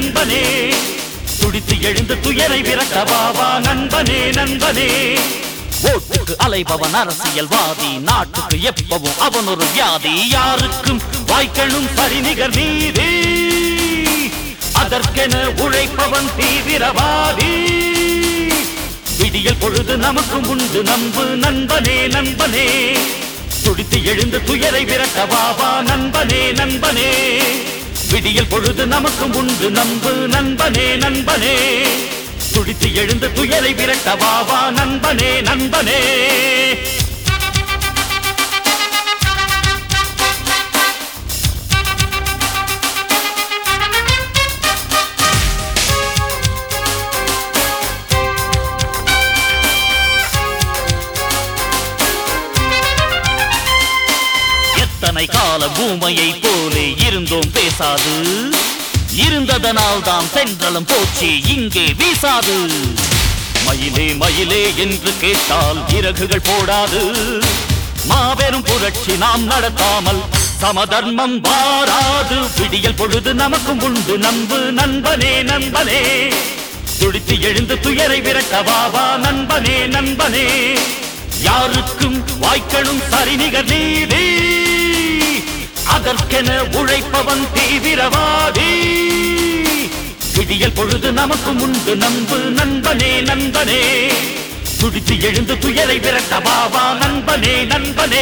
நண்பனே துடித்து எழுந்து துயரை விரட்ட பாபா நண்பனே நண்பனே ஓட்டுக்கு அலைபவன் அரசியல்வாதி நாட்டுக்கு எப்பவும் அவன் ஒரு வியாதி யாருக்கும் வாய்க்கணும் சரிநிகர் நீதி அதற்கென உழைப்பவன் தீவிரவாதி விடியல் பொழுது நமக்கும் உண்டு நம்பு நண்பனே நண்பனே துடித்து எழுந்து துயரை விரட்ட பாபா நண்பனே நண்பனே விடியல் பொழுது நமக்கும் உண்டு நம்பு நண்பனே நண்பனே துடித்து எழுந்து துயரை விரட்ட பாபா நண்பனே நண்பனே எத்தனை கால பூமையை போலே இருந்தோம் பேசாது இருந்ததனால் தான் தென்றலும் போச்சு இங்கே வீசாது மயிலே மயிலே என்று கேட்டால் இறகுகள் போடாது மாபெரும் புரட்சி நாம் நடத்தாமல் சமதர்மம் வாராது விடியல் பொழுது நமக்கும் உண்டு நம்பு நண்பனே நண்பனே துடித்து எழுந்து துயரை விரட்ட வாவா நண்பனே நண்பனே யாருக்கும் வாய்க்கணும் சரிநிகர் நீதி அதற்கென உழைப்பவன் தீவிரவாதி விடியல் பொழுது நமக்கும் உண்டு நம்பு நண்பனே நண்பனே துடித்து எழுந்து துயரை விரட்ட பாபா நண்பனே நண்பனே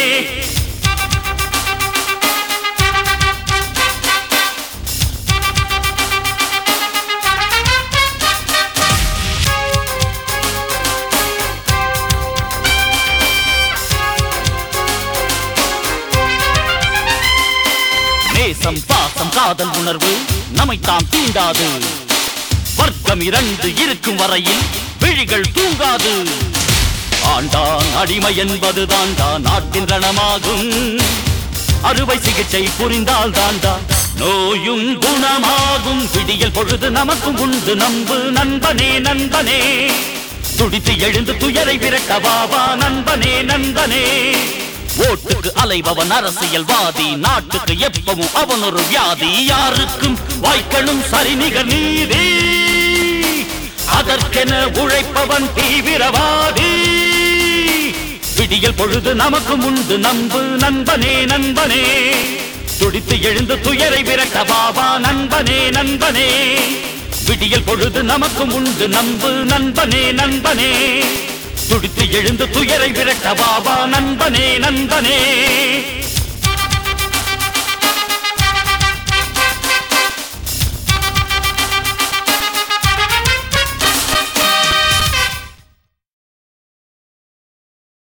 நேசம் பாசம் காதல் உணர்வு நம்மைத்தான் தீண்டாது வர்க்கம் இரண்டு இருக்கும் வரையில் விழிகள் தூங்காது ஆண்டான் அடிமை என்பது தாண்டா நாட்டின் ரணமாகும் அறுவை சிகிச்சை புரிந்தால் தாண்டா நோயும் குணமாகும் விடியல் பொழுது நமக்கும் உண்டு நம்பு நண்பனே நண்பனே துடித்து எழுந்து துயரை விரட்ட பாபா நண்பனே நண்பனே ஓட்டுக்கு அலைபவன் அரசியல்வாதி நாட்டுக்கு எப்பவும் அவன் ஒரு வியாதி யாருக்கும் வாய்க்கணும் சரிநிகர் நீதி அதற்கென உழைப்பவன் தீவிரவாதி விடியல் பொழுது நமக்கும் உண்டு நம்பு நண்பனே நண்பனே துடித்து எழுந்து துயரை விரட்ட பாபா நண்பனே நண்பனே விடியல் பொழுது நமக்கும் உண்டு நம்பு நண்பனே நண்பனே துடித்து எழுந்து துயரை விரட்ட பாபா நண்பனே நண்பனே